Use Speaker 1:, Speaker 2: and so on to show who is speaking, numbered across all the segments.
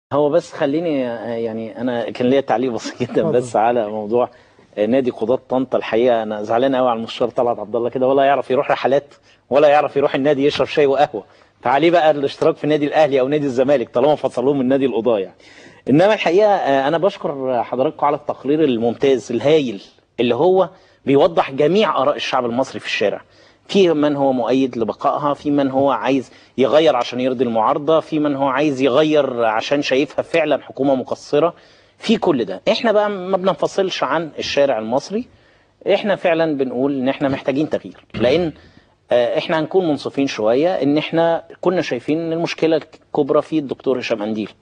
Speaker 1: هو بس خليني يعني انا كان ليا تعليق بسيط جدا بس على موضوع نادي قضاة طنطا الحقيقه انا زعلان قوي على المستشار طلعت عبد الله كده ولا يعرف يروح رحلات ولا يعرف يروح النادي يشرب شاي وقهوه فعليه بقى الاشتراك في النادي الاهلي او نادي الزمالك طالما فصلوه من نادي القضاه يعني انما الحقيقه انا بشكر حضراتكم على التقرير الممتاز الهايل اللي هو بيوضح جميع اراء الشعب المصري في الشارع في من هو مؤيد لبقائها في من هو عايز يغير عشان يرضي المعارضة في من هو عايز يغير عشان شايفها فعلا حكومة مقصرة في كل ده احنا بقى ما بننفصلش عن الشارع المصري احنا فعلا بنقول ان احنا محتاجين تغيير لان احنا هنكون منصفين شوية ان احنا كنا شايفين ان المشكلة الكبرى في الدكتور هشام انديل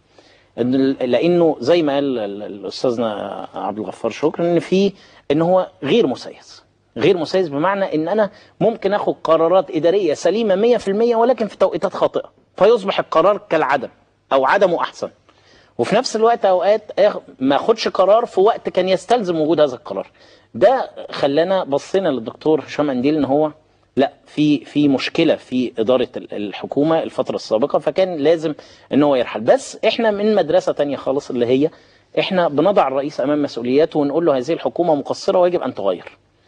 Speaker 1: لانه زي ما قال الاستاذنا عبد الغفار شكر ان في ان هو غير مسيس غير مسيس بمعنى ان انا ممكن اخد قرارات اداريه سليمه 100% ولكن في توقيتات خاطئه فيصبح القرار كالعدم او عدمه احسن وفي نفس الوقت اوقات ما اخدش قرار في وقت كان يستلزم وجود هذا القرار ده خلانا بصينا للدكتور هشام انديل ان هو لا في في مشكله في اداره الحكومه الفتره السابقه فكان لازم ان هو يرحل بس احنا من مدرسه تانية خالص اللي هي احنا بنضع الرئيس امام مسؤولياته ونقول له هذه الحكومه مقصره ويجب ان تغير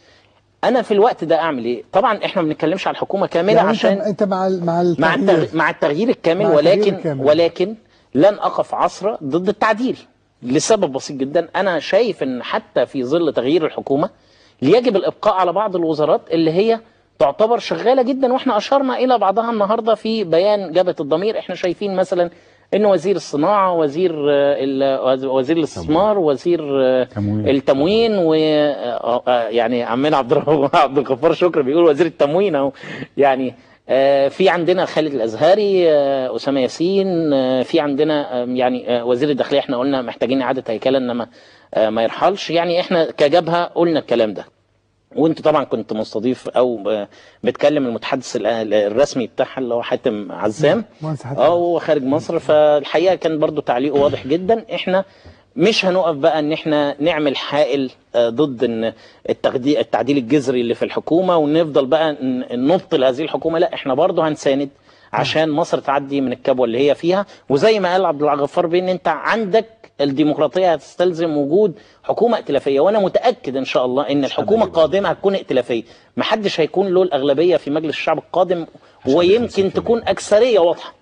Speaker 1: انا في الوقت ده اعمل ايه طبعا احنا ما بنتكلمش على الحكومه كامله
Speaker 2: يعني
Speaker 1: عشان
Speaker 2: انت انت مع ال- مع
Speaker 1: مع
Speaker 2: التغيير
Speaker 1: التغ... مع التغيير الكامل
Speaker 2: مع التغيير
Speaker 1: ولكن
Speaker 2: الكامل.
Speaker 1: ولكن لن اقف عصرة ضد التعديل لسبب بسيط جدا انا شايف ان حتى في ظل تغيير الحكومه يجب الابقاء على بعض الوزارات اللي هي تعتبر شغاله جدا واحنا اشرنا الى بعضها النهارده في بيان جبهه الضمير احنا شايفين مثلا ان وزير الصناعه وزير آه، ال- وزير الاستثمار وزير آه،
Speaker 3: تموين.
Speaker 1: التموين و آه، آه، يعني عمنا عبد الرحمن عبد الغفار شكري بيقول وزير التموين اهو يعني آه، في عندنا خالد الازهري آه، اسامه ياسين آه، في عندنا آه، يعني آه، وزير الداخليه احنا قلنا محتاجين اعاده هيكله انما آه، ما يرحلش يعني احنا كجبهه قلنا الكلام ده وانت طبعا كنت مستضيف او ب- بتكلم المتحدث ال- الرسمي بتاعها اللي هو حاتم عزام
Speaker 2: مهندس حاتم.
Speaker 1: اه هو خارج مصر فالحقيقه كان برضو تعليقه واضح جدا احنا مش هنقف بقى ان احنا نعمل حائل آه، ضد ان التغدي- التعديل الجذري اللي في الحكومه ونفضل بقى ن- نبطل هذه الحكومه لا احنا برضو هنساند عشان مصر تعدي من الكبوه اللي هي فيها وزي ما قال عبد الغفار بيه ان انت عندك الديمقراطيه هتستلزم وجود حكومه ائتلافيه وانا متاكد ان شاء الله ان الحكومه القادمه هتكون ائتلافيه محدش هيكون له الاغلبيه في مجلس الشعب القادم ويمكن تكون اكثريه واضحه